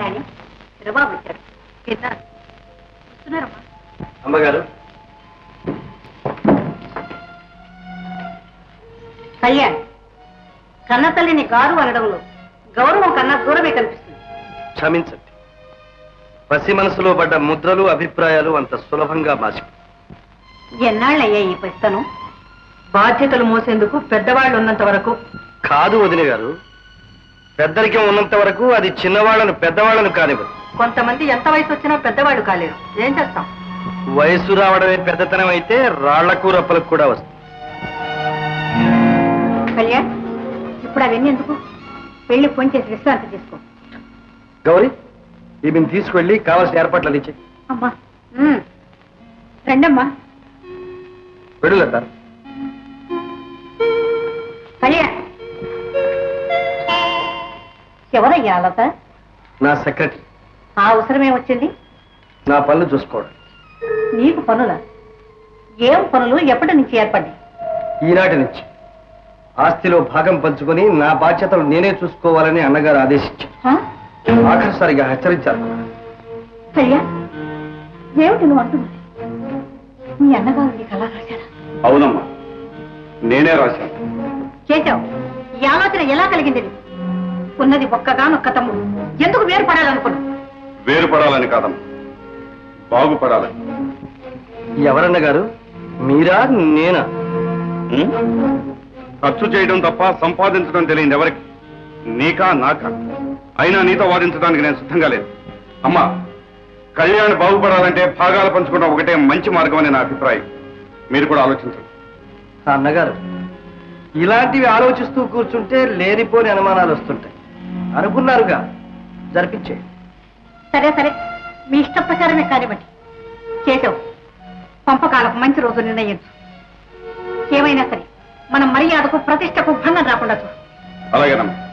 రాణి చిరబాబు వచ్చారు తిన్నారు వస్తున్నారమ్మా అమ్మగారు కళ్యాణ్ కన్న తల్లిని గారు అనడంలో గౌరవం కన్నా దూరమే కనిపిస్తుంది క్షమించండి పసి మనసులో పడ్డ ముద్రలు అభిప్రాయాలు అంత సులభంగా మాసి ఎన్నాళ్ళయ్యా ఈ ప్రశ్నను బాధ్యతలు మోసేందుకు పెద్దవాళ్ళు ఉన్నంత వరకు కాదు వదిన గారు పెద్దరికం ఉన్నంత వరకు అది చిన్నవాళ్లను పెద్దవాళ్లను కానివ్వదు కొంతమంది ఎంత వయసు వచ్చినా పెద్దవాళ్ళు కాలేరు ఏం చేస్తాం వయసు రావడమే పెద్దతనం అయితే రాళ్లకు రప్పలకు కూడా వస్తుంది కళ్యాణ్ ఇప్పుడు అవన్నీ ఎందుకు వెళ్ళి ఫోన్ చేసి విశ్రాంతి తీసుకో గౌరీ ఈమెను తీసుకెళ్ళి కావాల్సిన ఏర్పాట్లు అందించి అమ్మా ఉమ్. రండమ్మా వెడులత కళ్యాణ్ ఎవరయ్యా లత నా సెక్రటరీ ఆ అవసరమే వచ్చింది నా పనులు చూసుకోవడం నీకు పనుల ఏం పనులు ఎప్పటి నుంచి ఏర్పడ్డాయి ఈనాటి నుంచి ఆస్తిలో భాగం పంచుకొని నా బాధ్యతలు నేనే చూసుకోవాలని అన్నగారు ఆదేశించారు ఆ? ఆఖరిసారిగా హెచ్చరించారు కళ్యాణ్ ఏమిటి నువ్వు అంటున్నది మీ అన్నగారు నీకు అలా రాశారా అవునమ్మా నేనే రాశాను చేశావు ఈ ఆలోచన ఎలా కలిగింది నీకు? ఉన్నది ఒక్కగానొక్క తమ్ముడు ఎందుకు వేరుపడాలనుకున్నావు వేరుపడాలని కాదమ్మా బాగుపడాలని ఎవరన్న గారు మీరా నేనా ఉం? ఖర్చు చేయడం తప్ప సంపాదించడం తెలియదు ఎవరికి నీకా నాకా అయినా నీతో వాదించడానికి నేను సిద్ధంగా లేదు అమ్మా కళ్యాణ్ బాగుపడాలంటే భాగాలు పంచుకోవడం ఒకటే మంచి మార్గం అని నా అభిప్రాయం మీరు కూడా ఆలోచించండి అన్నగారు ఇలాంటివి ఆలోచిస్తూ కూర్చుంటే లేనిపోని అనుమానాలు వస్తుంటాయి అనుకున్నారుగా జరిపించే సరే సరే మీ ఇష్ట ప్రకారమే కానివ్వండి చేసావు పంపకాలకు మంచి రోజు నిర్ణయించు ఏమైనా సరే మన మర్యాదకు ప్రతిష్టకు భంగం రాకుండా చూడు అలాగేనమ్మా